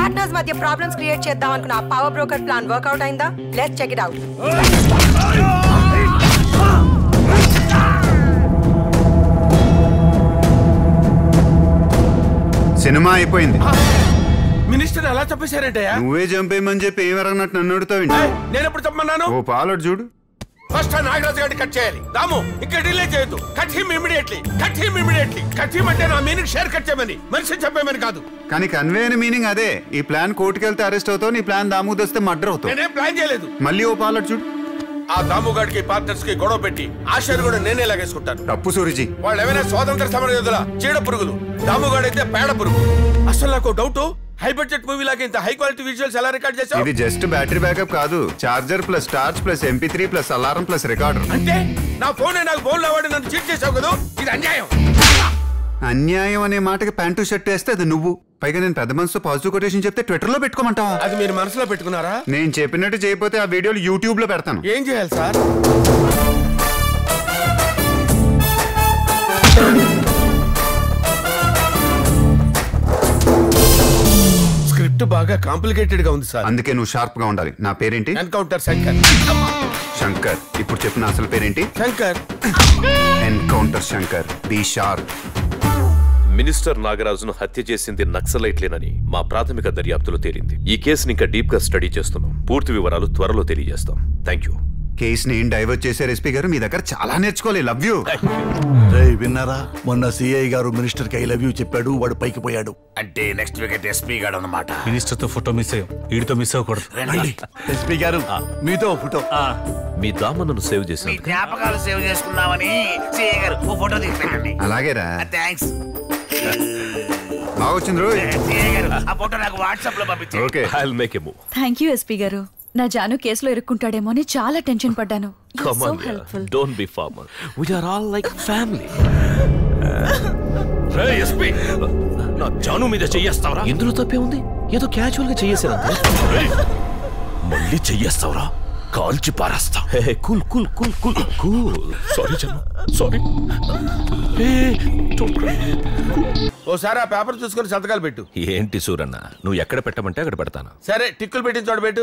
Partners మధ్య problems create చేద్దాం అనుకున్న ఆ పవర్ బ్రోకర్ ప్లాన్ వర్కౌట్ అయిందా let's check it out cinema అయిపోయింది మినిస్టర్ ఎలా చెప్పేశారంటయ్యా నువ్వే చంపేయమని చెప్పి ఏం ఎరగనట్టు నన్ను అడుగుతావు నేను ఎప్పుడు చెప్పమన్నాను ఓ పాలడు చూడు ఫస్ట్ ఆ నాగరాజు గారిని కట్ చేయాలి దాము ఇంకా డిలే చేయొద్దు cut him immediately cut him immediately cut him అంటే నా మీనింగ్ షేర్ కట్ చేయమని మనిషి చెప్పేమని కాదు కానీ కన్వే అయిన మీనింగ్ అదే ఈ ప్లాన్ కోర్టుకి వెళ్తే అరెస్ట్ అవుతావు నీ ప్లాన్ దాముకు తెస్తే మర్డర్ అవుతావు నేనేం ప్లాన్ చేయలేదు మళ్ళీ ఓ పాలడు చూడు ఆ దాము గారికి పార్ట్నర్స్ కి గొడవ పెట్టి ఆ షేర్ కూడా నేనే లాగేసుకుంటాను తప్పు సూరిజీ వాళ్ళు ఏమైనా స్వాతంత్ర సమర యోధుల చీడ పురుగులు దాముగాడైతే పేడ పురుగు అసలు నాకు డౌట్ హై బడ్జెట్ మూవీ లాగా ఇంత హై క్వాలిటీ విజువల్స్ ఎలా రికార్డ్ చేసావు ఇది జస్ట్ బ్యాటరీ బ్యాకప్ కాదు charger plus torch plus MP three plus alarm plus recorder అంటే నా ఫోన్ నాకు ఫోన్ లో వాడి నన్ను చీట్ చేసావు కదా ఇది అన్యాయం అన్యాయం అనే మాటకి ప్యాంటు షర్ట్ వేస్తే అది నువ్వు పైగా నేను పెద్ద మనసుతో పాజిటివ్ కొటేషన్ చెప్తే ట్విట్టర్ లో పెట్టుకోమంటావా అది మీరు మనసులో పెట్టుకున్నారా నేను చెప్పినట్టు చేయకపోతే ఆ వీడియోలు యూట్యూబ్ లో పెడతాను ఏం చేయాలి సార్ స్క్రిప్ట్ బాగా కాంప్లికేటెడ్ గా ఉంది సార్ అందుకే నువ్వు షార్ప్ గా ఉండాలి నా పేరేంటి ఎన్కౌంటర్ శంకర్ శంకర్ ఇప్పుడు చెప్పిన అసలు పేరేంటి Shankar encounter Shankar B sharp minister నాగరాజును హత్య చేసింది నక్సలైట్లేనని మా ప్రాథమిక దర్యాప్తులో తేలింది ఈ కేసుని ఇంకా డీప్ గా స్టడీ చేస్తున్నాం పూర్తి వివరాలు త్వరలో తెలియజేస్తాం థ్యాంక్ యూ కేస్ ని డైవర్ట్ చేశారు ఎస్పీ గారు మీ దగ్గర చాలా నేర్చుకోవాలి లవ్ యూ రే విన్నారా మొన్న సిఐ గారు మినిస్టర్ కి ఐ లవ్ యూ చెప్పాడు వాడు పైకి పోయాడు అంటే నెక్స్ట్ వికెట్ ఎస్పీ గాడు అన్నమాట మినిస్టర్ తో ఫోటో మిస్ అయ్యాం వీడితో మిస్ అవ్వకూడదు రండి ఎస్పీ గారు మీతో ఫోటో మీ దామన్నను సేవ్ మీ చేసినందుకు జ్ఞాపకాలు సేవ్ చేసుకుందామని సిఐ గారు ఓ ఫోటో తీసుకెళ్ళండి అలాగేరా థ్యాంక్స్ బాగా వచ్చింది రోజు సిఐ గారు ఆ ఫోటో నాకు వాట్సాప్ లో పంపించండి okay I make a move thank you SP గారు నా జాను కేసులో ఇరుక్కుంటాడేమో అని చాలా టెన్షన్ పడ్డాను come so on helpful don't be formal we are all like family రే ఎస్పీ నా జాను మీద చెయ్యేస్తావరా ఇందులో తప్పే ఉంది ఏదో క్యాజువల్ గా చెయ్యేసానంతే మళ్ళీ చెయ్యేస్తావరా కాల్చి పారేస్తా hey cool cool cool cool cool sorry Janu sorry ఓసారి ఆ పేపర్ చూసుకొని సంతకాలు పెట్టు ఏంటి సూరన్న నువ్వు ఎక్కడ పెట్టమంటే అక్కడ పెడతాను సరే టిక్కులు పెట్టిన చోట పెట్టు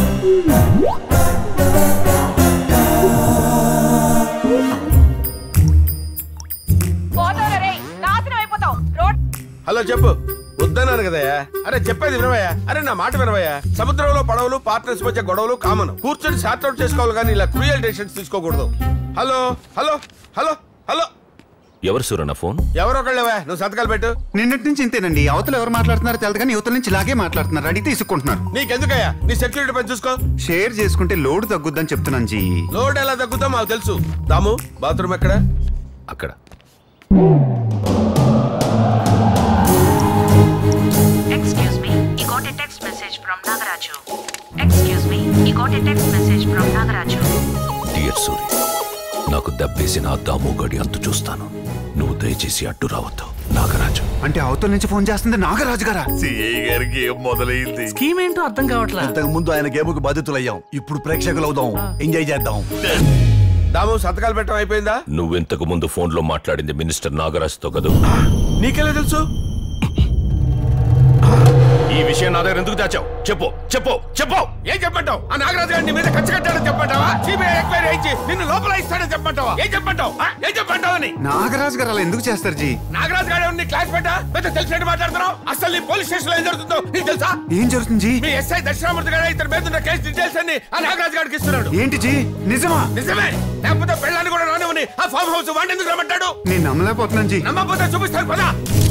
హలో చెప్పు వద్దన్నారు కదయ్యా అరే చెప్పేది వినవయ్యా అరే నా మాట వినవయ్యా సముద్రంలో పడవలు పార్ట్నర్స్ మధ్య గొడవలు కామన్ కూర్చొని సార్ట్ అవుట్ చేసుకోవాలి కానీ ఇలా క్రూయల్ డెసిషన్స్ తీసుకోకూడదు హలో హలో హలో హలో ఎవరు సూరన్న ఫోన్ ఎవరొకళ్ళవా నువ్వు సంతకాలు పెట్టు నిన్నటి నుంచి ఇంతేనండి అవతల ఎవరు మాట్లాడుతున్నారో తెలియదు కానీ యువతల నుంచి ఇలాగే మాట్లాడుతున్నారు అడిగితే తీసుకుంటున్నారు నీకెందుకయ్యా నీ సెక్యూరిటీ పని చూసుకో షేర్ చేసుకుంటే లోడ్ తగ్గుద్దని చెప్తున్నాను జీ లోడ్ ఎలా తగ్గుతా మాకు తెలుసు దాము బాత్రూమ్ ఎక్కడ అక్కడ Excuse me, you got a text message from Nagaraju. Excuse me, you got a text message from Nagaraju. Dear Suri నాకు దెబ్బేసిన ఆ దామోగడి అంతు చూస్తాను నువ్వు దయచేసి అడ్డు రావద్దు నాగరాజు అంటే అవతల నుంచి ఫోన్ చేస్తుంది నాగరాజు గారా సిఐ గారికి ఏం మొదలైంది స్కీమ్ ఏంటో అర్థం కావట్లా ఇంతకు ముందు ఆయన గేముకు బాధితులయ్యాం ఇప్పుడు ప్రేక్షకులు అవుదాం ఎంజాయ్ చేద్దాం దాము సంతకాలు పెట్టడం అయిపోయిందా నువ్వింతకు ముందు ఫోన్లో మాట్లాడింది మినిస్టర్ నాగరాజుతో కదూ నీకెలా తెలుసు ఈ విషయం నా దగ్గర ఎందుకు దాచావు చెప్పు చెప్పు చెప్పు ఏం చెప్పంటావు ఆ నాగరాజు గారిని నీ మీద ఖర్చు కట్టాడని చెప్పంటావా సిబిఐ ఎంక్వైరీ అయించి నిన్ను లోపల ఇస్తాడని చెప్పంటావా ఏం చెప్పంటావు ఆ? ఏం చెప్పంటావు అని నాగరాజు గారు అలా ఎందుకు చేస్తారు జీ నాగరాజు గారు నీ క్లాస్ పెట్టా పెద్ద తెలిసినట్టు మాట్లాడుతున్నావు అసలు నీ పోలీస్ స్టేషన్ లో ఏం జరుగుతుందో నీకు తెలుసా ఏం జరుగుతుంది జీ మీ ఎస్ఐ దక్షిణామూర్తి గారు ఇతని మీద ఉన్న కేసు డీటెయిల్స్ అన్ని ఆ నాగరాజు గారికి ఇస్తున్నాడు ఏంటి జీ నిజమా నిజమే లేకపోతే పెళ్ళాన్ని కూడా రానివని ఆ ఫామ్ హౌస్ వాడిని ఎందుకు రమ్మంటాడు నేను నమ్మలేకపోతున్నాను జీ నమ్మకపోతే చూపిస్తాను పదా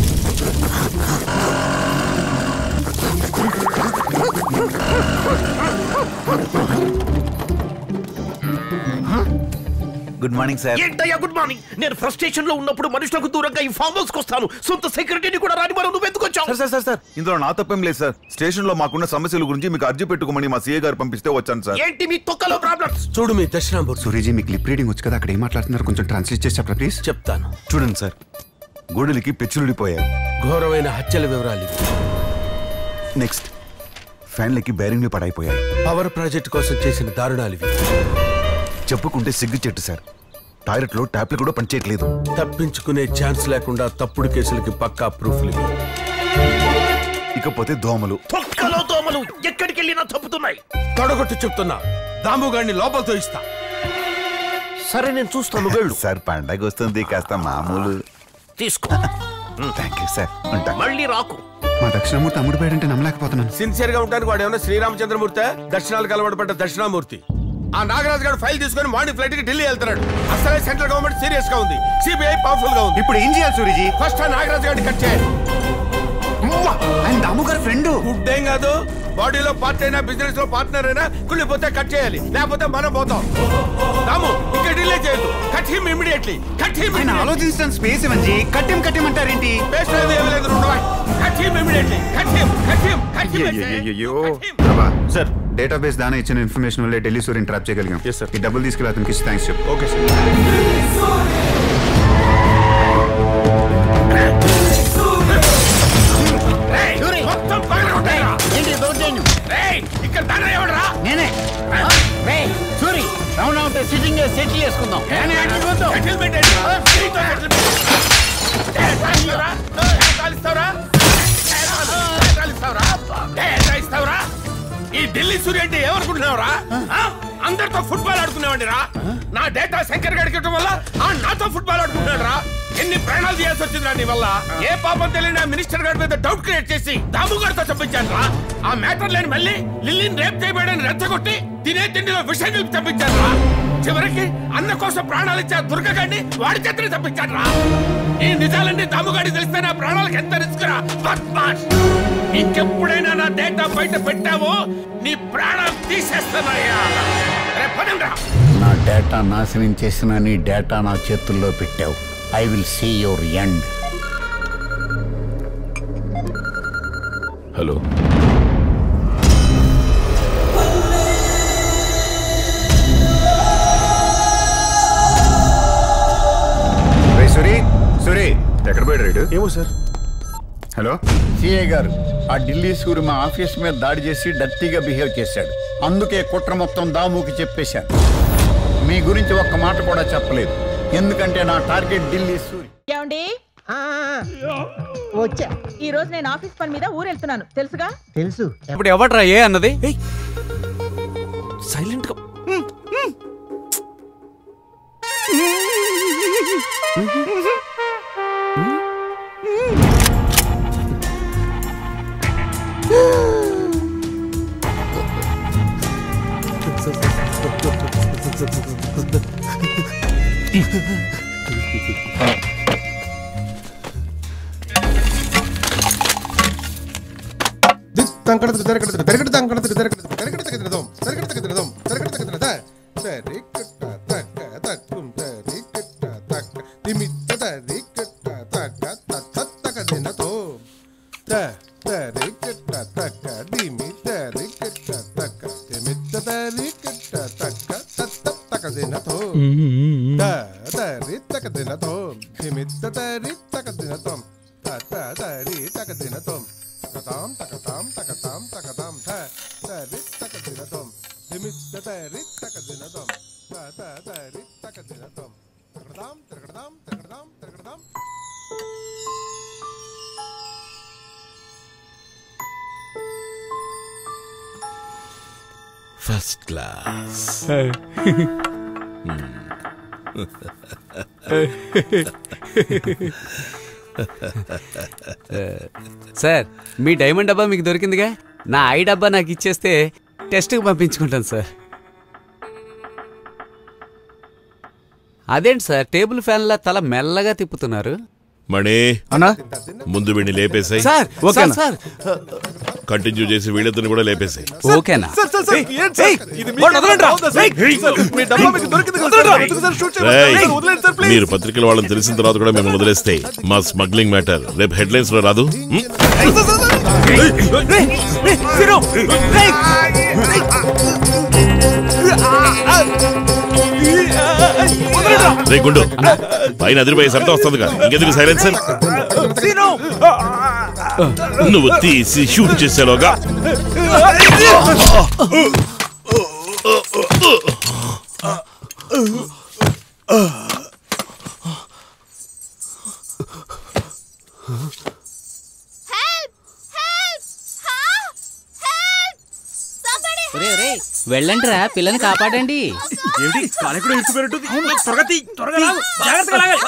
గుడ్ మార్నింగ్ సార్ ఏంటయ్యా గుడ్ మార్నింగ్ నేను ఫ్రస్ట్రేషన్ లో ఉన్నప్పుడు మనుషులకు దూరంగా ఈ ఫామ్ హౌస్ వస్తాను సొంత సెక్రటరీని కూడా రాని మనం నువ్వు ఎందుకు వచ్చావు సార్ సార్ సార్ సార్ ఇందులో నా తప్పేం లేదు సార్ స్టేషన్ లో మాకున్న సమస్యల గురించి మీకు అర్జీ పెట్టుకోమని మా సీఏ గారు పంపిస్తే వచ్చాను సార్ ఏంటి మీ తొక్కలో ప్రాబ్లమ్స్ చూడు మీ దక్షిణామూర్తి సూర్యజీ మీకు లిప్ రీడింగ్ వచ్చు కదా అక్కడ ఏం మాట్లాడుతున్నారు కొంచెం ట్రాన్స్లేట్ చేసి చెప్పరా ప్లీజ్ చెప్తాను చూడండి సార్ గోడలకి పెచ్చులుడిపోయాయి ఘోరమైన హత్యల వివరాలు ఇవి. నెక్స్ట్ ఫ్యాన్లకి బేరింగ్లు పడైపోయాయి పవర్ ప్రాజెక్ట్ కోసం చేసిన దారుణాలు ఇవి చెప్పుకుంటే సిగ్గు చెట్టు సార్ టాయిలెట్ లో ట్యాప్లు కూడా పనిచేయట్లేదు తప్పించుకునే ఛాన్స్ లేకుండా తప్పుడు కేసులకి పక్కా ప్రూఫ్లు ఇవి ఇకపోతే దోమలు తొక్కలో దోమలు ఎక్కడికి వెళ్ళినా తప్పుతున్నాయి తొడగొట్టి చెప్తున్నా దాముగాడిని లోపలతో ఇస్తా సరే నేను చూస్తాను వెళ్ళు సార్ పండగ వస్తుంది కాస్త మామూలు తీసుకో థ్యాంక్ యూ సార్ ఉంటా మళ్ళీ రాకు మా దక్షిణమూర్తి అమ్ముడు పోయాడంటే నమ్మలేకపోతున్నాను సిన్సియర్ గా ఉంటానికి వాడు ఏమన్నా శ్రీరామచంద్రమూర్తి దక్షిణాలు కలవడపడ్డ దక్షిణామూర్తి ఆ నాగరాజు గారు ఫైల్ తీసుకొని మార్నింగ్ ఫ్లైట్ కి ఢిల్లీ వెళ్తున్నాడు అసలే సెంట్రల్ గవర్నమెంట్ సీరియస్ గా ఉంది సిబిఐ పవర్ఫుల్ గా ఉంది ఇప్పుడు ఏం చేయాలి సూరిజీ ఫస్ట్ ఆ నాగరాజు గారిని కట్ చేయాలి ఆయన దాము గారి ఫ్రెండ్ గుడ్ ఏం కాదు బాడీలో పార్ట్ అయినా బిజినెస్ లో పార్ట్నర్ అయినా కుళ్ళిపోతే కట్ చేయాలి లేకపోతే మనం పోతాం రాము ఇక్కడ డిలే చేయదు cut him immediately cut him ఆయన ఆలోచించడానికి స్పేస్ ఇవ్వండి కట్టెం కట్టెమంటారేంటి బేస్ట్ లేదు ఏమీ లేదు రెండు cut him immediately cut him cut him cut him అయ్యయ్యయ్యో. ప్రభా, సార్ డేటాబేస్ దాని ఇచ్చిన ఇన్ఫర్మేషన్ వల్లే ఢిల్లీ సూర్యని ట్రాప్ చేయగలిగాం Yes, sir. ఈ డబ్బులు తీసుకెళ్ళి అతనికి ఇచ్చి థ్యాంక్స్ చెప్పు ఓకే సార్ మొత్తం పగలగొట్టారా? రేయ్, ఇక్కడ దాని ఎవడరా నేనే Suri round out sitting settle చేసుకుందాం సెటిల్మెంట్ ఏంట్రా? నీతో సెటిల్మెంట్. ఏ, తాగిస్తావురా? ఏ, తాగిస్తావురా? ఏ, తాగు- ఏ, తాగిస్తావురా? ఏ, తాగిస్తావురా? ఈ ఢిల్లీ సూర్య అంటే ఏమనుకుంటున్నావురా ఆ? అందరితో ఫుట్బాల్ ఆడుకునేవాడి రా నా డేటా శంకర్ గడికటం వల్ల ఆ నాతో ఫుట్బాల్ ఆడుకుంటున్నాడు రా ఎన్ని ప్రాణాలు చేయాల్సి వచ్చిందిరా నీ వల్ల ఏ పాపం తెలియని ఆ మినిస్టర్ గారి మీద డౌట్ క్రియేట్ చేసి దాము గారితో చంపించాను రా ఆ మ్యాటర్ లేని మళ్ళీ లిల్లీని రేప్ చేయబడని రెచ్చగొట్టి తినే తిండిలో విషయం కలిపి చంపించాను రా చివరికి అన్న కోసం ప్రాణాలు ఇచ్చే ఆ దుర్గగాడిని వాడి చేతనే చంపించాను రా ఈ నిజాలన్నీ దాముగాడి తెలిస్తే నా ప్రాణాలకు ఎంత రిస్క్ రా బద్మాష్ ఇంకెప్పుడైనా నా డేటా బయట పెట్టావో నీ ప్రాణం తీసేస్తానయ్యా రేపు పదండ్రా నా డేటా నాశనం చేసిన నీ డేటా నా చేతుల్లో పెట్టావు I will see your end hello రే సూరి సూరి ఎక్కడ పోయాడు రైడు ఏమో సార్ హలో సిఐ గారు ఆ ఢిల్లీ సూరి మా ఆఫీస్ మీద దాడి చేసి డర్టీగా బిహేవ్ చేశాడు అందుకే కుట్ర మొత్తం దాముకి చెప్పేశాను మీ గురించి ఒక్క మాట కూడా చెప్పలేదు ఎందుకంటే నా టార్గెట్ ఢిల్లీ సూరి ఏమండి వచ్చా ఈ రోజు నేను ఆఫీస్ పని మీద ఊరు వెళ్తున్నాను తెలుసుగా తెలుసు ఇప్పుడు ఎవట్రా ఏ అన్నది సైలెంట్ గా ఫస్ట్ క్లాస్ సార్ మీ డైమండ్ డబ్బా మీకు దొరికిందిగా నా ఐ డబ్బా నాకు ఇచ్చేస్తే టెస్ట్కి పంపించుకుంటాను సార్ అదేంటి సార్ టేబుల్ ఫ్యాన్లా తల మెల్లగా తిప్పుతున్నారు మణి అన్నా ముందు వీడిని లేపేసాయి సార్ ఓకే సార్ కంటిన్యూ చేసి వీళ్ళిద్దరిని కూడా లేపేసాయి ఓకేనా మీరు పత్రికల వాళ్ళని తెలిసిన తర్వాత కూడా మేము వదిలేస్తే మా స్మగ్లింగ్ మ్యాటర్ రేపు హెడ్లైన్స్ లో రాదు హ్మ్? రే గుండు పైన అదిరిపోయే శబ్దం వస్తుందిగా ఇంకెందుకు సైలెన్సర్ నువ్వు తీసి షూట్ చేసేలోగా వెళ్ళండిరా పిల్లని కాపాడండి ఏమిటి కాలెక్కడ ఇరుక్కుపోయినట్టుంది త్వరగా తీ త్వరగా లాగు జాగ్రత్తగా లాగాలి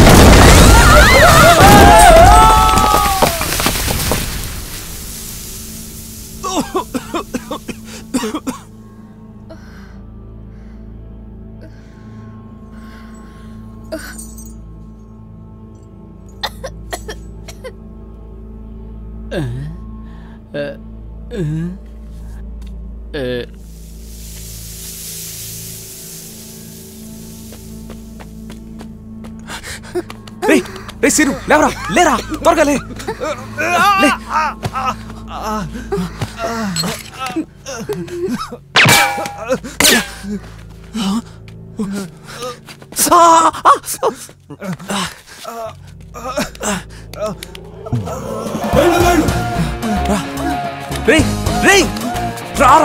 రే రే సిరు లేవరా లేరా త్వరగా లే లే సా రే రే రారా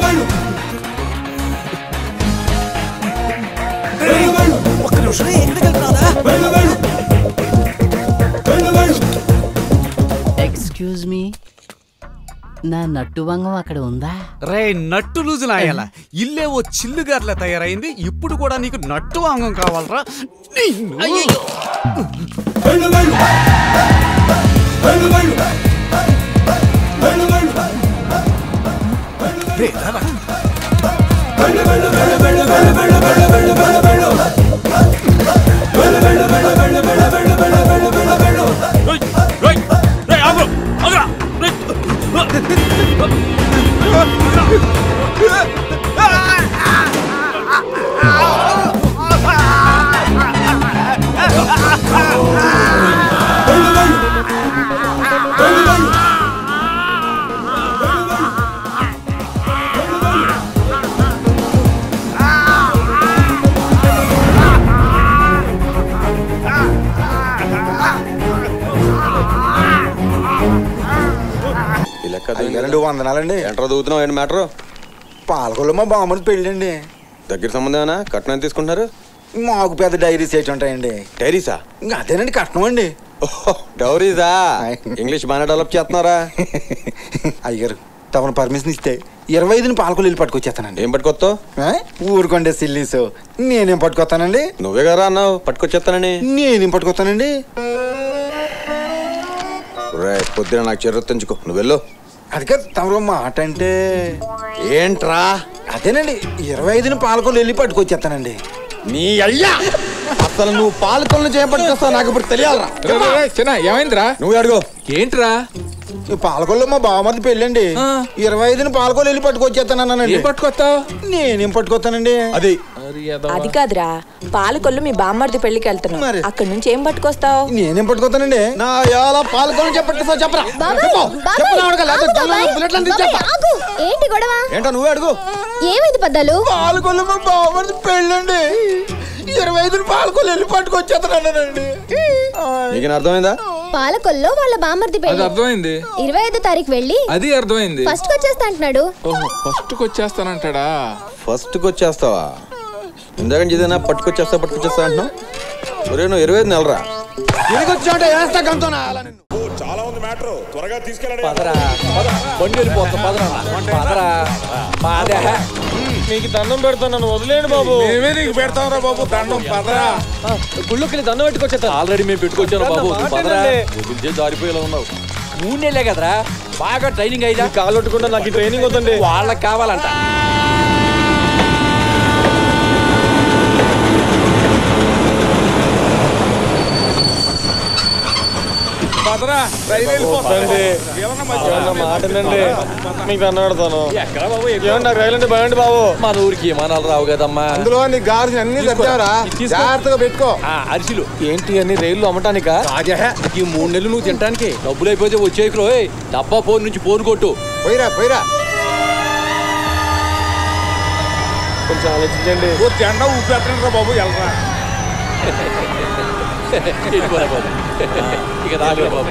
ఒక్క నిమిషం ఎక్కడికి వెళ్తున్నారా ఎక్స్క్యూజ్ మీ నా నట్టు వంగం అక్కడ ఉందా రే నట్టు లూజు నాయాల ఇల్లే ఓ చిల్లుగార్ల తయారైంది ఇప్పుడు కూడా నీకు నట్టు వాంగం కావాలరా నిన్ను. రే రారా అయ్యారండి వందనాలండి ఎంటర్ దూతున్నావు ఏంటి మ్యాటర్ పాలకొల్లు మా బామ్మది పెళ్ళండి దగ్గర సంబంధమేనా కట్నం ఎంత తీసుకుంటున్నారు మాకు పెద్ద డైరీస్ ఏంటి ఉంటాయండి డైరీసా ఇంకా అదేనండి కట్నం అండి డౌరీసా ఇంగ్లీష్ బాగానే డెవలప్ చేస్తున్నారా అయ్యారు తమను పర్మిషన్ ఇస్తే ఇరవై ఐదుని పాలకొల్లు వెళ్ళి పట్టుకొచ్చేస్తానండి ఏం పట్టుకొస్తావు ఊరుకోండి సిల్లీస్ నేనేం పట్టుకొస్తానండి నువ్వే కదా అన్నావు పట్టుకొచ్చేస్తానని నేనేం పట్టుకొస్తానండి రే పొద్దున నాకు చెర్రెత్తించుకో నువ్వు వెళ్ళు అది కాదు తమరు మాట అంటే ఏంట్రా అదేనండి ఇరవై ఐదున పాలకొల్లు వెళ్ళి పట్టుకొచ్చేస్తానండి నీ అయ్యా అసలు నువ్వు పాలకొల్లు చేపట్టుకొస్తావు నాకు ఇప్పుడు తెలియాలరా చిన్న ఏమైందిరా నువ్వు అడుగు ఏంట్రా ఈ పాలకొల్లు మా బావమరిది పెళ్ళండి ఇరవై ఐదున పాలకొల్లు వెళ్ళి పట్టుకొచ్చేస్తానన్నానండి ఏం పట్టుకొస్తావు నేనేం పట్టుకొస్తానండి అది అది కాదురా పాలకొల్లు మీ బామ్మర్ది పెళ్లికి వెళ్తున్నాం అక్కడి నుంచి ఏం పట్టుకొస్తావు నేనేం పట్టుకొస్తానండి నా ఎలా పాలకొల్లు చెప్పట్టుకొస్తావు చెప్పరా చెప్పు. చెప్పు నా వాడుక, లేకపోతే జల్లులో బుల్లెట్లు అందించి చెప్పా. ఏంటి గొడవ ఏంటో నువ్వే అడుగు ఏమైంది పెద్దలు పాలకొల్లు మా బావమరిది పెళ్ళండి ఇరవై ఐదున పాలకొల్లు వెళ్ళి పట్టుకొచ్చేస్తానన్నానండి నీకు అర్థమైందా పాలకొల్లో వాళ్ళ బామ్మర్ది అది పెళ్లి అర్థమైంది ఇరవై ఐదో తారీఖు వెళ్ళి అది అర్థమైంది ఫస్ట్ వచ్చేస్తా అంటున్నాడు ఓహో ఫస్ట్ వచ్చేస్తానంటాడా ఫస్ట్కి వచ్చేస్తావా ఇందాక ఏదైనా పట్టుకొచ్చేస్తా పట్టుకొచ్చేస్తా అంటున్నావు ఒరే నువ్వు ఇరవై ఐదు నెలరా తిరిగి వచ్చావంటే వేస్తా గంతోనా అలా నిన్ను. చాలా ఉంది మ్యాటర్ త్వరగా తీసుకెళ్ళండి పదరా బండి వెళ్ళిపోతాం పదరా పదరా పాదే నీకు దండం పెడతాను నన్ను వదిలేండి బాబు మేమే నీకు పెడతాంరా బాబు దండం పదరా గుళ్ళోకి దండం పెట్టుకొచ్చేస్తా ఆల్రెడీ మేము పెట్టుకొచ్చాను బాబు నువ్వు పదరా వదిలితే జారిపోయేలా ఉన్నావు మూడు నెలలే కదరా బాగా ట్రైనింగ్ అయ్యా కాలు కొట్టుకుంటా నాకు ఈ ట్రైనింగ్ వద్దండి వాళ్ళకి కావాలంట పదరా రైలు వెళ్ళిపోతుంది ఏమన్నా మాటనండి మీకు దండం పెడతాను ఎక్కడ బాబు ఏమన్నా నాకు రైలు అంటే భయండి బాబు మన ఊరికి విమానాలు రావు కదమ్మా అందులో నీ గార్జున అన్ని తెచ్చావరా జాగ్రత్తగా పెట్టుకో అరిసిలు ఏంటి అన్ని రైళ్లు అమ్మటానికా ఈ మూడు నెలలు నువ్వు తినడానికి డబ్బులు అయిపోతే వచ్చేయకు రోయ్ డబ్బా ఫోన్ నుంచి ఫోన్ కొట్టు పోయిరా పోయిరా కొంచెం ఆలోచించండి ఓ జెండా ఊపేస్తాను బాబు వెళ్ళరా వెళ్ళిపోరా బాబు ఇక రాలేరా బాబు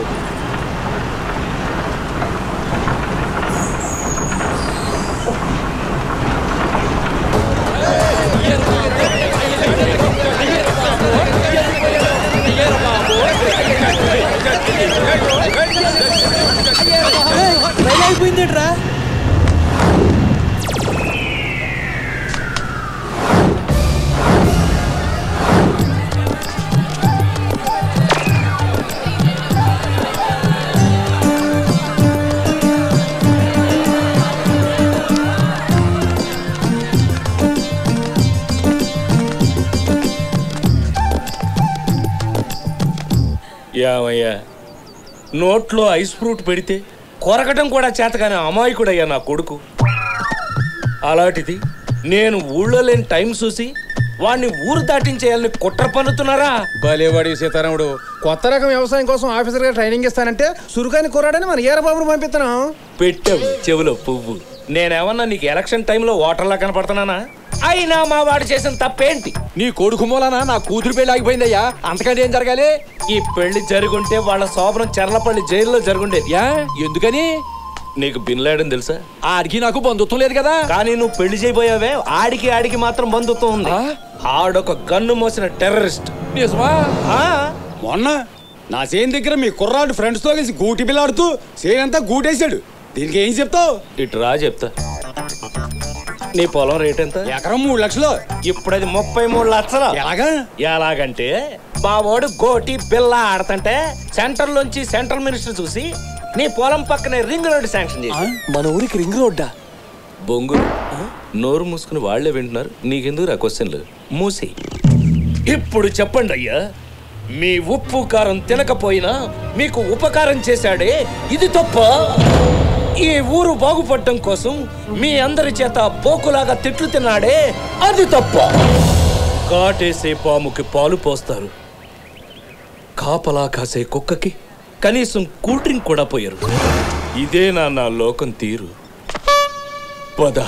ఏమయ్యా నోట్లో ఐస్ ఫ్రూట్ పెడితే కొరకటం కూడా చేతగానే అమాయకుడయ్యా నా కొడుకు అలాంటిది నేను ఊళ్ళో లేని టైం చూసి వాడిని ఊరు దాటించేయాలని కుట్ర పన్నుతున్నారా భలేవాడి సీతారాముడు కొత్త రకం వ్యవసాయం కోసం ఆఫీసర్ గా ట్రైనింగ్ ఇస్తానంటే సురుకాని కుర్రాడని మన ఈరబాబును పంపిస్తున్నాం పెట్టావు చెవిలో పువ్వు నేనేమన్నా నీకు ఎలక్షన్ టైంలో ఓటర్లా కనపడుతున్నానా అయినా మా వాడు చేసిన తప్పేంటి నీ కొడుకు మూలన నా కూతురు పెళ్లి ఆగిపోయిందయ్యా అంతకంటే ఏం జరగాలి ఈ పెళ్లి జరుగుంటే వాళ్ళ శోభనం చెర్లపల్లి జైల్లో జరుగుండేది యా ఎందుకని నీకు బిన్లాడని తెలుసా ఆడికి నాకు బంధుత్వం లేదు కదా కానీ నువ్వు పెళ్లి చేయబోయావే ఆడికి ఆడికి మాత్రం బంధుత్వం ఉంది ఆడొక గన్ను మోసిన టెర్రరిస్ట్ నిజమా ఆ, మొన్న నా సేన్ దగ్గర మీ కుర్రాడు ఫ్రెండ్స్ తో కలిసి గూటి బిల్లాడుతూ సేన్ అంతా గూటేశాడు దీనికి ఏం చెప్తావు ఇటు రా చెప్తా నీ పొలం రేట్ ఎంత ఎకరం మూడు లక్షలు ఇప్పుడు అది ముప్పై మూడు లక్షలు ఎలాగా ఎలాగంటే బావోడు గోటి బిల్ల ఆడతంటే సెంటర్ లోంచి సెంట్రల్ మినిస్టర్ చూసి నీ పొలం పక్కనే రింగ్ రోడ్ శాంక్షన్ చేసి మన ఊరికి రింగ్ రోడ్డా బొంగు నోరు మూసుకుని వాళ్లే వింటున్నారు నీకెందుకు రా క్వశ్చన్లు మూసి ఇప్పుడు చెప్పండి అయ్యా మీ ఉప్పు కారం తినకపోయినా మీకు ఉపకారం చేశాడే ఇది తప్ప ఈ ఊరు బాగుపడటం కోసం మీ అందరి చేత పోకులాగా తిట్లు తిన్నాడే అది తప్ప కాటేసే పాముకి పాలు పోస్తారు కాపలా కాసే కుక్కకి కనీసం కూల్ డ్రింక్ కూడా పోయారు ఇదే నా నా లోకం తీరు పద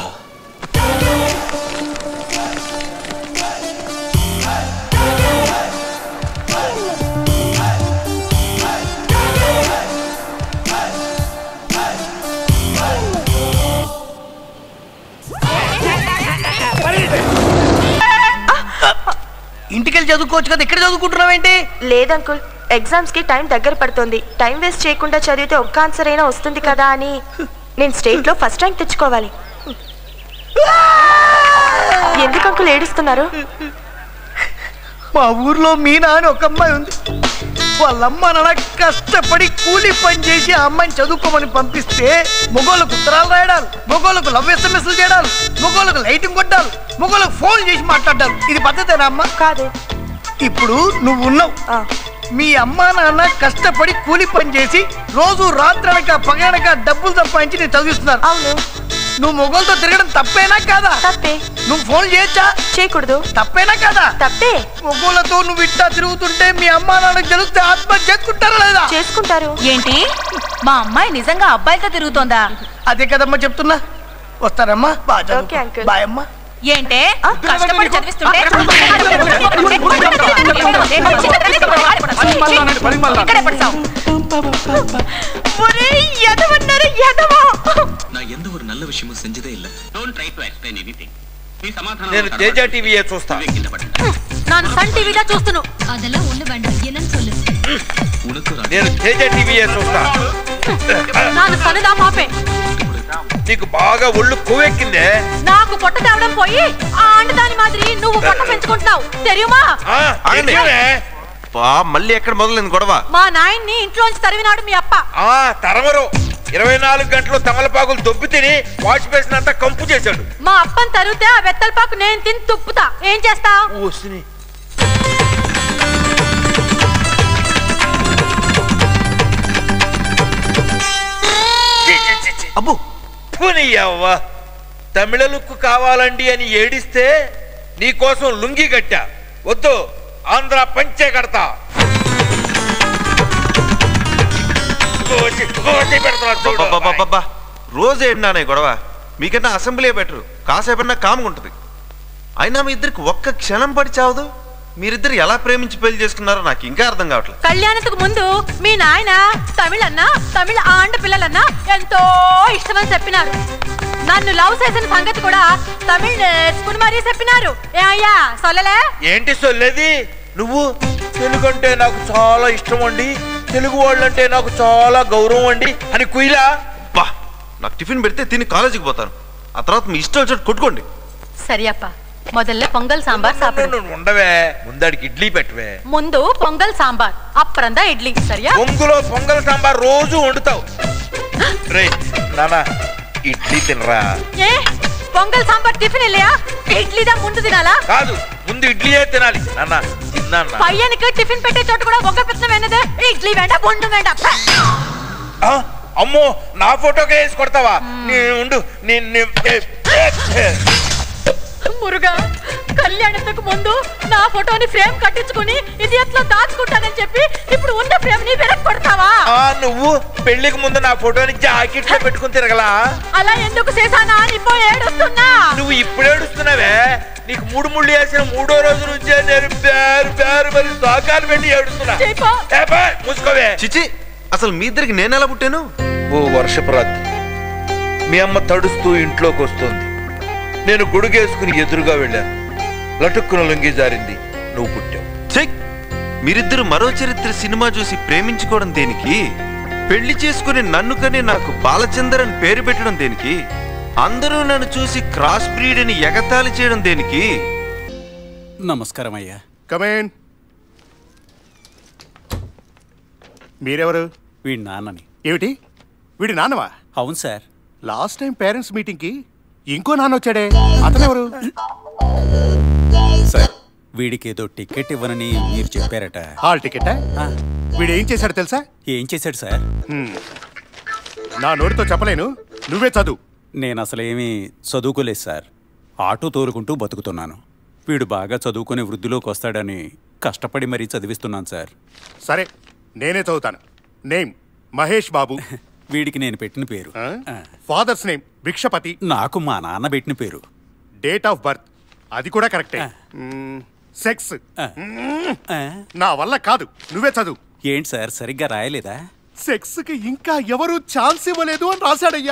ఇంటికెళ్ళి చదువుకోవచ్చు కదా ఇక్కడ చదువుకుంటున్నావేంటి లేదు అంకుల్ ఎగ్జామ్స్ కి టైం దగ్గర పడుతుంది టైం వేస్ట్ చేయకుండా చదివితే ఒక్క ఆన్సర్ అయినా వస్తుంది కదా అని నేను స్టేట్ లో ఫస్ట్ ర్యాంక్ తెచ్చుకోవాలి ఎందుకు అంకుల్ ఏడుస్తున్నారు మా ఊర్లో మీనా అని ఒక అమ్మాయి ఉంది వాళ్ళ అమ్మ నాన్న కష్టపడి కూలి పని చేసి ఆ అమ్మాయిని చదువుకోమని పంపిస్తే మొగోళ్ళకు ఉత్తరాలు రాయడాలు మొగోళ్ళకు లవ్ ఎస్ఎంఎస్లు చేయడాలు మొగోళ్ళకు లైటింగ్ కొట్టాలి మొగోళ్ళకు ఫోన్ చేసి మాట్లాడాలి ఇది పద్ధతేనా అమ్మ కాదు ఇప్పుడు నువ్వు ఉన్నావు మీ అమ్మా నాన్న కష్టపడి కూలి పని చేసి రోజు రాత్రనక పగనక డబ్బులు సంపాదించి నేను చదివిస్తున్నారు అవును నువ్వు మొగోళ్ళతో తిరగడం తప్పేనా కాదా తప్పే నువ్వు ఫోన్ చేయొచ్చా చేయకూడదు తప్పేనా కాదా తప్పే మొగోళ్ళతో నువ్వు ఇట్టా తిరుగుతుంటే మీ అమ్మా నాన్నకు తెలిస్తే ఆత్మహత్య చేసుకుంటారా లేదా చేసుకుంటారు ఏంటి మా అమ్మాయి నిజంగా అబ్బాయితో తిరుగుతోందా అదే కదమ్మా చెప్తున్నా వస్తారమ్మా బాగా ఓకే, అంకుల్. బాయ్ అమ్మా ఏంటే కష్టపడి చదివిస్తుంటే ఇక్కడే పడతావు ఒరేయ్, ఎదవన్నారు, ఎదవ. நான் எந்த ஒரு நல்ல விஷயமும் செஞ்சதே இல்ல don't try to explain anything நீ சமாதானம் నేను తేజ టీవీయే చూస్తా ನಾನು ಸಣ್ಣ ಟಿವಿದ ಚೂಸ್ತನು அதெல்லாம் ஒண்ணு வேண்டாம் என்னன்னு சொல்லு నేను తేజ టీవీయే చూస్తా ನಾನು సన్నదా మాపే నీకు బాగా ఒళ్ళు కొవ్వెక్కిందే నాకు పొట్ట తేవడం పోయి ఆ అండదాని మాదిరి నువ్వు పొట్ట పెంచుకుంటున్నావు తెలియమా ఆ, ఆగండి. బా, మళ్ళీ ఎక్కడ మొదలైంది గొడవ మా నాయన్ని ఇంట్లోంచి తరివినాడు మీ అప్ప ఆ తరమరు ఇరవై నాలుగు గంటలు తమలపాకులు దొబ్బి తిని వాష్ బేసిన్ అంతా కంపు చేశాడు మా అప్పని తరిగితే ఆ వెత్తలపాకు నేను తిని తుప్పుతా ఏం చేస్తావు వస్తుంది అబ్బు పోనీయవ్వా తమిళ లుక్కు కావాలండి అని ఏడిస్తే నీకోసం లుంగి కట్టా వద్దు ఆంధ్ర పంచే కడతా కోసి కోసి పెడతాను చూడు. రోజు ఏంటన్నా గొడవ మీకన్నా అసెంబ్లీ బెటర్ కాసేపన్నా కామ్గా ఉంటుంది అయినా మీ ఇద్దరికి ఒక్క క్షణం పడి చావదు మీరిద్దరు ఎలా ప్రేమించి పెళ్లి చేసుకున్నారో నాకు ఇంకా అర్థం కావట్లేదు కళ్యాణத்துக்கு ముందు మీ నాయన తమిళన్నా తమిళ ఆండ పిల్లలన్నా ఎంతో ఇష్టమని చెప్పినారు నన్ను లవ్ చేసిన సంగతి కూడా తమిళ నేర్చుకుని మరీ చెప్పినారు ఏ అయ్యా సొల్లలే ఏంటి సొల్లేది నువ్వు తెలుగు అంటే నాకు చాలా ఇష్టం అండి తెలుగు వాళ్ళంటే నాకు చాలా గౌరవం అండి అని కుయిలా బా నాకు టిఫిన్ పెడితే తిని కాలేజీకి పోతాను ఆ తర్వాత మీ ఇష్టం వచ్చినట్టు కొట్టుకోండి సరియప్ప మొదల్ల పొంగల్ సాంబార్ సాப்பிடு నువ్వు ఉండవే ముందడికి ఇడ్లీ పెట్టవే ముందు పొంగల్ సాంబార్ అప్పురందా ఇడ్లీ సరియా పొంగులో పొంగల్ సాంబార్ రోజు వండుతావు రే నానా ఇడ్లీ తినరా ఏ పొంగల్ సాంబార్ టిఫిన్ ఇల్లయా ఇడ్లీ దా ముందు తినాలా కాదు ముందు ఇడ్లీయే తినాలి నాన్న ఇది ఉందన్న పయ్యనికి టిఫిన్ పెట్టే చోట కూడా ఒక్క పిత్తం వెన్నదే ఇడ్లీ వెంట బొండు వెంట ఆ, అమ్మో నా ఫోటోకే వేసి కొడతావా నేను ఉండు నేను నేను- మురుగా కళ్యాణకు ముందు నా ఫోటోని ఫ్రేమ్ కట్టించుకుని ఇది ఎట్లా దాచుకుంటానని చెప్పి ఇప్పుడు ఉన్న ఫ్రేమ్ ని వెనక్కి కొడతావా ఆ, నువ్వు పెళ్లికి ముందు నా ఫోటోని జాకెట్ లో పెట్టుకుని తిరగలా అలా ఎందుకు చేశానా అని ఇప్పుడు ఏడుస్తున్నా నువ్వు ఇప్పుడు ఏడుస్తున్నావే నీకు మూడు ముళ్ళు వేసిన మూడో రోజు నుంచే నేను పేరు పేరు మరి సాకాలు పెట్టి ఏడుస్తున్నా ఏ పా, మూసుకోవే చిచి అసలు మీ ఇద్దరికి నేను ఎలా పుట్టాను ఓ వర్షపు రాత్రి మీ అమ్మ తడుస్తూ ఇంట్లోకి వస్తుంది నేను గొడుగేసుకుని ఎదురుగా వెళ్ళాను లటుక్కున లొంగి జారింది నువ్వు పుట్టావు చెక్ మీరిద్దరు మరో చరిత్ర సినిమా చూసి ప్రేమించుకోవడం దేనికి పెళ్లి చేసుకుని నన్ను కని నాకు బాలచందర్ అని పేరు పెట్టడం దేనికి అందరూ నన్ను చూసి క్రాస్ బ్రీడ్ అని ఎగతాళి చేయడం దేనికి నమస్కారం అయ్యా కమేన్ మీరెవరు వీడి నాన్నని ఏమిటి వీడి నాన్నవా అవును sir last time parents meeting కి ఇంకో నాన్న వచ్చాడే అతనెవరు సార్ వీడికి ఏదో టికెట్ ఇవ్వనని మీరు చెప్పారట హాల్ టికెట్ వీడు ఏం చేశాడు తెలుసా ఏం చేశాడు సార్ హ్మ్. నా నోటితో చెప్పలేను నువ్వే చదువు నేను అసలు ఏమీ చదువుకోలేదు సార్ ఆటో తోలుకుంటూ బతుకుతున్నాను వీడు బాగా చదువుకుని వృద్ధిలోకి వస్తాడని కష్టపడి మరీ చదివిస్తున్నాను సార్ సరే నేనే చదువుతాను నేమ్ మహేష్ బాబు వీడికి నేను పెట్టిన పేరు ఫాదర్స్ నేమ్ భిక్షపతి నాకు మా నాన్న పెట్టిన పేరు డేట్ ఆఫ్ బర్త్ అది కూడా కరెక్టే సెక్స్ నా వల్ల కాదు నువ్వే చదువు ఏంటి సార్ సరిగ్గా రాయలేదా సెక్స్ కి ఇంకా ఎవరు ఛాన్స్ ఇవ్వలేదు అని రాశాడయ్యా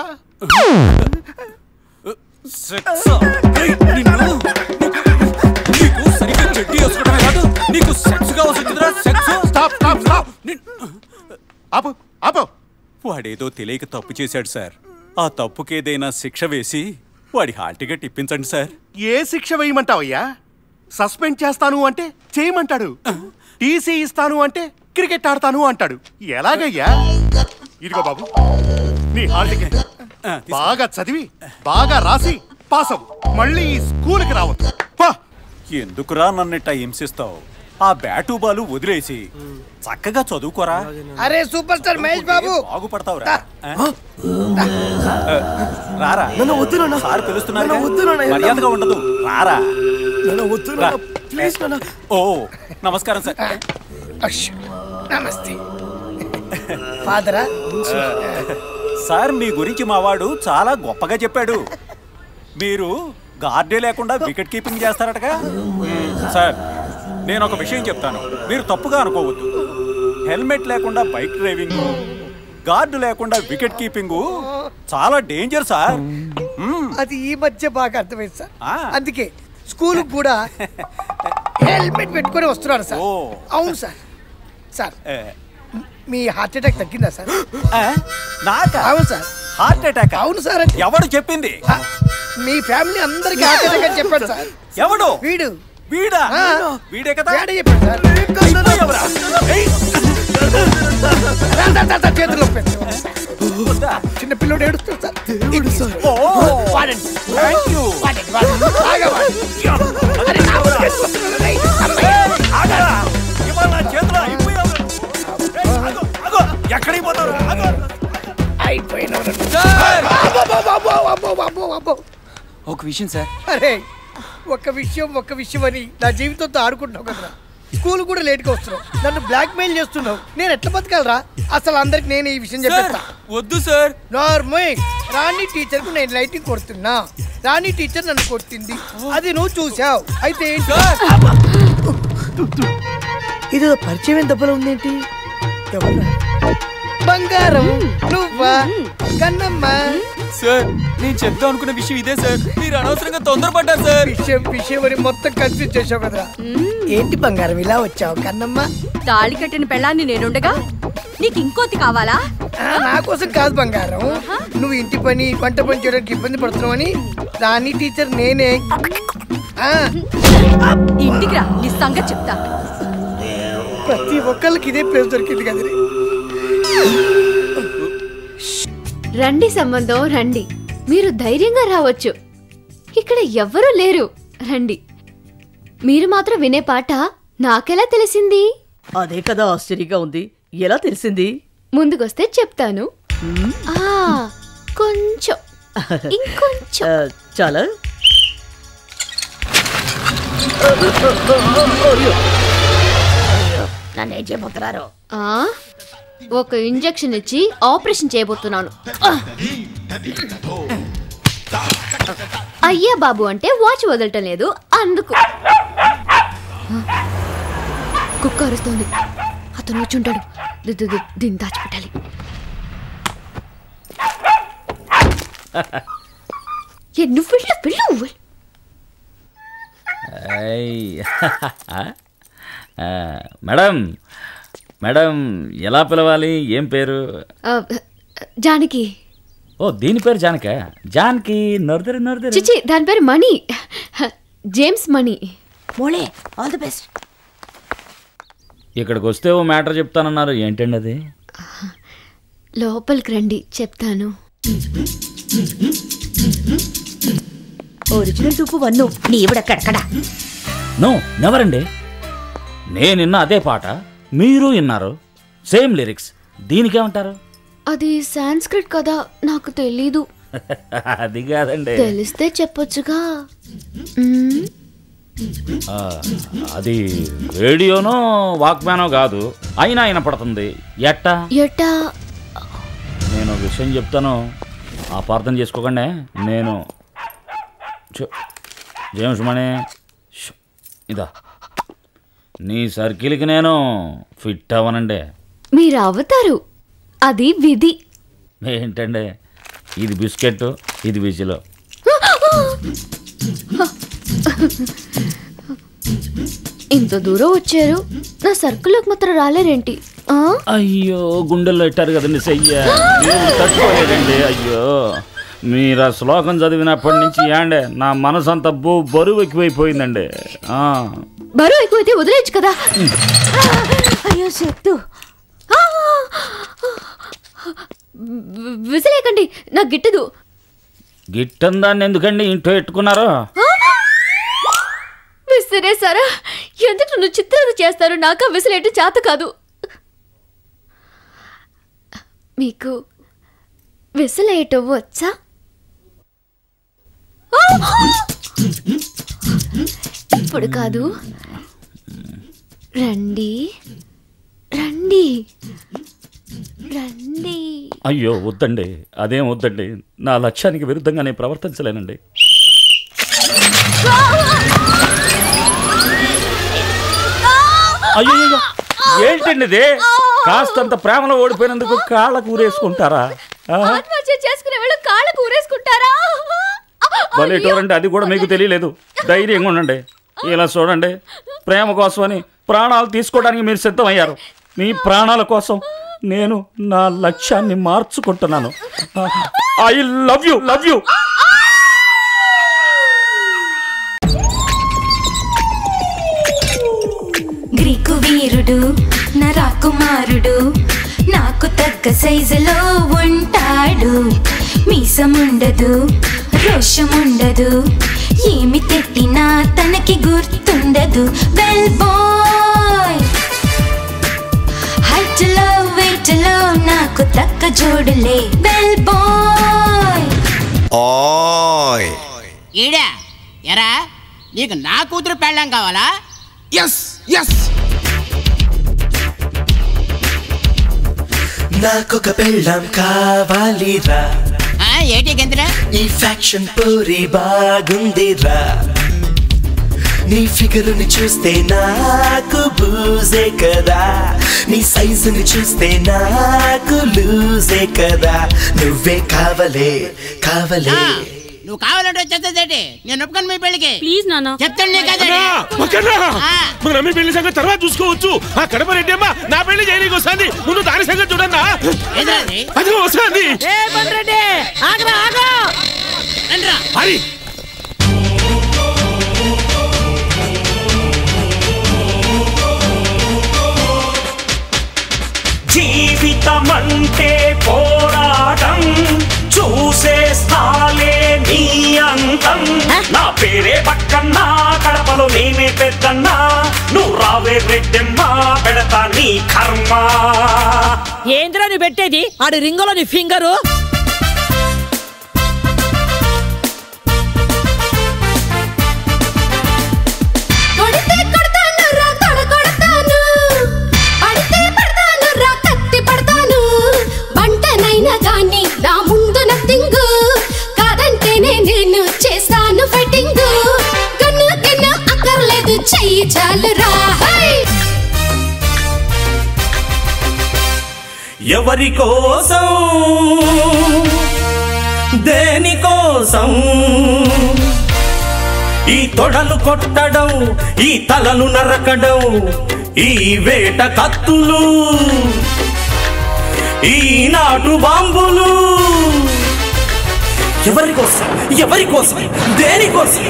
నీకు సరిగ్గా చెడ్డీ వేసుకోవడమే కాదు నీకు సెక్స్ కావాల్సిందిరా సెక్స్ స్టాప్ స్టాప్ స్టాప్ ఆపు ఆపు వాడేదో తెలియక తప్పు చేశాడు సార్ ఆ తప్పుకేదైనా శిక్ష వేసి వాడి హాల్ టికెట్ ఇప్పించండి సార్ ఏ శిక్ష వేయమంటావయ్యా సస్పెండ్ చేస్తాను అంటే చేయమంటాడు టీసీ ఇస్తాను అంటే క్రికెట్ ఆడతాను అంటాడు ఎలాగయ్యా ఇదిగో బాబు నీ హాల్ టికెట్ బాగా చదివి బాగా రాసి పాస్ అవ్వు మళ్ళీ ఈ స్కూల్కి రావద్దు పా ఎందుకురా నన్నిట్ట హింసిస్తావు ఆ బ్యాటు బాలు వదిలేసి చక్కగా చదువుకోరా అరే సూపర్ స్టార్ మహేష్ బాబు బాగుపడతావురా ఆ? రారా నన్ను వద్దు నాన్న. సార్ పిలుస్తున్నారు నన్ను వద్దు నాన్న. మర్యాదగా ఉండదు రారా నన్ను వద్దు రా. ప్లీజ్ నాన్న ఓ నమస్కారం సార్ నమస్తే ఫాదరా సార్ మీ గురించి మావాడు చాలా గొప్పగా చెప్పాడు మీరు గార్డే లేకుండా వికెట్ కీపింగ్ చేస్తారటగా సార్ నేను ఒక విషయం చెప్తాను మీరు తప్పుగా అనుకోవద్దు హెల్మెట్ లేకుండా బైక్ డ్రైవింగ్ గార్డు లేకుండా వికెట్ కీపింగ్ చాలా డేంజర్ సార్ అది ఈ మధ్య బాగా అర్థమైంది సార్ అందుకే స్కూల్ కూడా హెల్మెట్ పెట్టుకొని వస్తున్నారు సార్ అవును సార్ సార్ మీ హార్ట్ అటాక్ తగ్గిందా సార్ నాకా అవును సార్ హార్ట్ అటాక్ అవును సార్ ఎవడు చెప్పింది మీ ఫ్యామిలీ అందరికి హార్ట్ అటాక్ అని చెప్పాడు సార్ ఎవడు వీడు వీడా ఆ. వీడే కదా వీడే చెప్పాడు సార్ రా, రా, రా, రా, చేతులు నొప్పేస్తాయి. చిన్న పిల్లోడు ఏడుస్తాడు సార్ వాడండి థ్యాంక్ యూ వాడండి వాడండి బాగా వాడండి అరే, నా ఊరు తీసుకొస్తున్నాను, రేయ్. ఆగరా ఇవాళ నా చేతిలో అయిపోయావు ఏయ్, ఆగు, ఆగు. ఎక్కడికి పోతావు ఆగు. అయిపోయినవరు. సార్! అబ్బో, అబ్బో, అబ్బో, అబ్బో, అబ్బో, అబ్బో. ఒక విషయం సార్ అరే ఒక్క విషయం ఒక్క విషయం అని నా జీవితంతో ఆడుకుంటున్నావు కదరా స్కూల్ కూడా లేట్గా వస్తున్నావు నన్ను బ్లాక్ మెయిల్ చేస్తున్నావు నేను ఎట్లా బతకాలరా అసలు అందరికి నేను ఈ విషయం చెప్పేస్తా వద్దు సార్ నార్మల్ రాణి టీచర్ కు నేను లైటింగ్ కొడుతున్నా రాణి టీచర్ నన్ను కొట్టింది అది నువ్వు చూసావు అయితే ఏంటి ఇది పరిచయం దెబ్బలు ఉందేంటి ఎవరా బంగారం నువ్వా కన్నమ్మ సార్ నేను చెప్దాం అనుకున్న విషయం ఇదే సార్ మీరు అనవసరంగా తొందరపడ్డారు సార్ విషయం విషయం అని మొత్తం కన్ఫ్యూజ్ చేసావు కదరా ఏంటి బంగారం ఇలా వచ్చావు కన్నమ్మ తాళి కట్టిన పెళ్ళాన్ని నేనుండగా నీకు ఇంకోతి కావాలా ఆ, నా కోసం కాదు బంగారం నువ్వు ఇంటి పని వంట పని చేయడానికి ఇబ్బంది పడుతున్నావని రాణి టీచర్ నేనే ఆ, ఇంటికి రా నీ సంగతి చెప్తా ప్రతి ఒక్కళ్ళకి ఇదే ప్లేస్ దొరికింది కదరే రండి సంబంధం రండి మీరు ధైర్యంగా రావచ్చు ఇక్కడ ఎవ్వరూ లేరు రండి మీరు మాత్రం వినే పాట నాకెలా తెలిసింది అదే కదా ఆశ్చర్యంగా ఉంది ఎలా తెలిసింది ముందుకొస్తే చెప్తాను ఆ కొంచెం ఇంకొంచెం ఆ, చాలా నన్ను ఏం చేయబోతున్నారు ఆ ఒక ఇంజెక్షన్ ఇచ్చి ఆపరేషన్ చేయబోతున్నాను ఆ! అయ్యా బాబు అంటే వాచ్ వదలటం లేదు అందుకు కుక్క అరుస్తోంది అతను వచ్చుంటాడు ది- ది- ది- దీన్ని దాచిపెట్టాలి ఏ, నువ్వు వెళ్ళు వెళ్ళు ఐ. ఆ, మేడం మేడం ఎలా పిలవాలి ఏం పేరు ఆ, జానకి ఓ దీని పేరు జానక జానకి నొరదరు నొరదరు చిచి దాని పేరు మణి జేమ్స్ మణి మోళే ఆల్ ది బెస్ట్ ఇక్కడికి వస్తే ఓ మ్యాటర్ చెప్తానన్నారు ఏంటండి అది లోపలికి రండి చెప్తాను ఒరిజినల్ టూపు వన్ను నీవిడక్కడక్కడ నో నెవరండి నేను విన్న అదే పాట మీరు విన్నారు సేమ్ లిరిక్స్ దీనికేమంటారు అది సాంస్క్రిట్ కదా నాకు తెలీదు అది కాదండి తెలిస్తే చెప్పొచ్చుగా మ్మ్. ఆ, అది రేడియోనో వాక్మ్యానో కాదు అయినా వినపడుతుంది ఎట్టా ఎట్టా నేను ఒక విషయం చెప్తాను అపార్థం చేసుకోకండి నేను చు- జేమ్స్ మణి ష్, ఇదా నీ సర్కిల్కి నేను ఫిట్ అవ్వనండి మీరు అవుతారు అది విధి ఏంటండి ఇది బిస్కెట్ ఇది విజిలో ఇంత దూరం వచ్చారు నా సర్కిల్లోకి మాత్రం రాలేరేంటి ఆ? అయ్యో గుండెల్లో పెట్టారు కదండి చెయ్య దేవుడు తట్టుకోలేదండి అయ్యో మీరు ఆ శ్లోకం చదివినప్పటి నుంచి ఏండే నా మనసు అంతా బో బరువు ఎక్కువైపోయిందండి ఆ. బరువు ఎక్కువైతే వదిలేయచ్చు కదా అయ్యో చెప్తూ విసిలేకండి నాకు గిట్టదు గిట్టం దాన్ని ఎందుకండి ఇంట్లో పెట్టుకున్నారు విసిరేసారా ఎందుకు నువ్వు చిత్రాలు చేస్తారు నాకు విసిలేయటం చేత కాదు మీకు విసిలేయటం వచ్చా ఇప్పుడు కాదు రండి రండి రండి అయ్యో వద్దండి అదేం వద్దండి నా లక్ష్యానికి విరుద్ధంగా నేను ప్రవర్తించలేనండి అయ్యో అయ్యో, ఏంటండి ఇది కాస్తంత ప్రేమలో ఓడిపోయినందుకు కాళ్ళకు ఊరేసుకుంటారా ఆ? ఆత్మహత్య చేసుకునే వాళ్ళు కాళ్ళకు ఊరేసుకుంటారా భలేటోరండి అది కూడా మీకు తెలియలేదు ధైర్యంగా ఉండండి ఇలా చూడండి ప్రేమ కోసమని ప్రాణాలు తీసుకోవడానికి మీరు సిద్ధమయ్యారు మీ ప్రాణాల కోసం నేను నా లక్ష్యాన్ని మార్చుకుంటున్నాను I love you love you Greek వీరుడు నా రాకుమారుడు నాకు తగ్గ సైజులో ఉంటాడు మీసముండదు రోషముండదు ఏమి తిట్టినా తనకి గుర్తుండదు వెల్ బాయ్ హైట్లో వెయిట్లో నాకు తగ్గ జోడులే వెల్ బాయ్ ఓయ్ ఈడా ఎరా నీకు నా కూతురు పెళ్ళం కావాలా ఎస్ ఎస్ నాకొక పెళ్ళాం కావాలిరా ఆ, ఏటి గంతురా ఈ ఫ్యాక్షన్ పూరి బాగుందిరా నీ ఫిగరుని చూస్తే నాకు బూజే కదా నీ సైజుని చూస్తే నాకు లూజే కదా నువ్వే కావలే కావలే నువ్వు కావాలంటే వచ్చేస్తుందేటి నేను ఒప్పుకొని మీ పెళ్ళికి ప్లీజ్ నాన్న చెప్తాను నీకు అదే మన అమ్మి పెళ్లి సంగతి తర్వాత చూసుకోవచ్చు ఆ కడప రెడ్డి అమ్మ నా పెళ్లి చేయడానికి వస్తుంది ముందు దాని సంగతి చూడన్నా అది వస్తుంది ఏ బండ్రెడ్డి ఆగరా ఆగు రండిరా హరి జీవితం అంటే పోరాటం చూసేస్తాలే నీ అంతం నా పేరే పక్కన కడపలో నేనే పెద్దన్నా నువ్వు రావే రెడ్డెమ్మా పెడతా నీ కర్మ ఏంద్రా నువ్వు పెట్టేది ఆడి రింగులో నీ ఫింగరు కొడితే కొడతాను రా తొడ కొడతాను పడితే పడతాను రా కత్తి పడతాను బంటనైనా గాని నా ముందు నథింగ్ కాదంటేనే నేను చేస్తాను ఫైటింగ్ గన్ను గన్ను అక్కర్లేదు చెయ్యి చాలు రా హై ఎవరి కోసం దేనికోసం ఈ తొడలు కొట్టడం ఈ తలలు నరకడం ఈ వేట కత్తులు ఈ నాటు బాంబులు ఎవరి కోసం ఎవరి కోసం దేనికోసం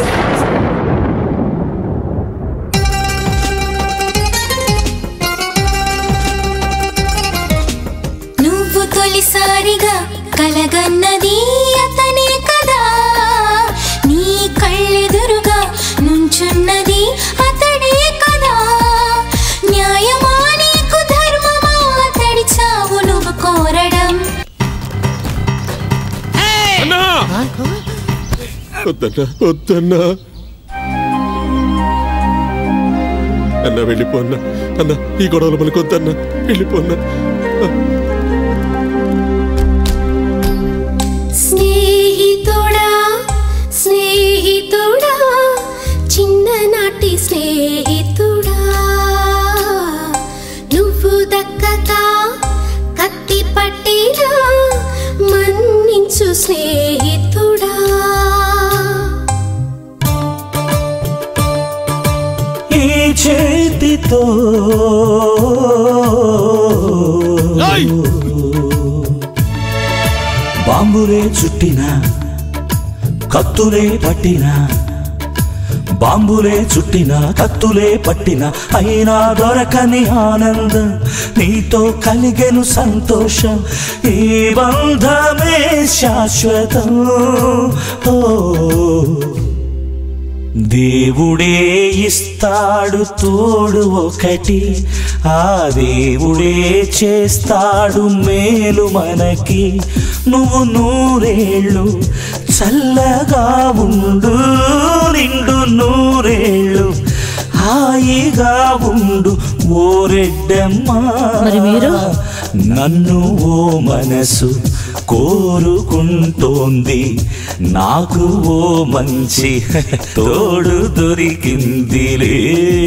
నువ్వు తొలిసారిగా కలగన్నది అతనే కదా నీ కళ్ళెదురుగా నుంచున్నది అతడే కదా న్యాయమా నీకు ధర్మమా అతడి చావు నువ్వు కోరడం అన్నా వద్దన్నా వద్దన్నా అన్న వెళ్ళిపో అన్న అన్న ఈ గొడవలు మనకు వద్దన్నా వెళ్ళిపోన్నా స్నేహితుడా స్నేహితుడా చిన్ననాటి స్నేహితుడా నువ్వు దక్కక కత్తి పట్టినా మన్నించు స్నేహితుడా ఈ చేతితో బాంబులే చుట్టిన కత్తులే పట్టిన బాంబులే చుట్టిన కత్తులే పట్టిన అయినా దొరకని ఆనందం నీతో కలిగెను సంతోషం ఈ బంధమే శాశ్వతం ఓ దేవుడే ఇస్తాడు తోడు ఒకటి ఆ దేవుడే చేస్తాడు మేలు మనకి నువ్వు నూరేళ్ళు చల్లగా ఉండు నిండు నూరేళ్ళు హాయిగా ఉండు ఓ రెడ్డమ్మా మరి మీరు? నన్ను ఓ మనసు కోరుకుంటోంది నాకు ఓ మంచి తోడు దొరికిందిలే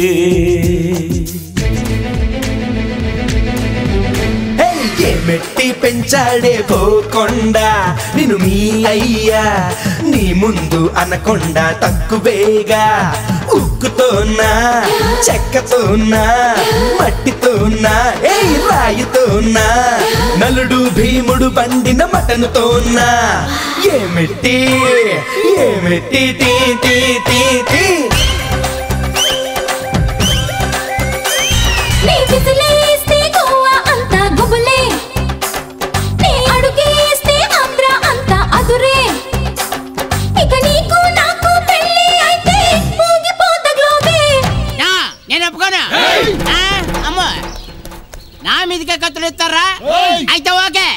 మెట్టి పెంచాడే పోకుండా నిన్ను మీ అయ్యా నీ ముందు అనకుండా తక్కువేగా ఉక్కుతోనా చెక్కతోనా మట్టితోనా ఏ రాయితోనా నలుడు భీముడు పండిన మటనుతోనా ఏమిటి ఏమిటి తీ తీ తీ తీ నీ విసిలేస్తే గోవా అంతా గుబులే నీ అడుగేస్తే ఆంధ్ర అంతా అదురే ఇక నీకు నాకు పెళ్ళి అయితే ఊగిపోత గ్లోబే నా, నేను ఒప్పుకోను ఆ, అమ్మో నా మీదకే కత్తులు ఇస్తారా అయితే ఓకే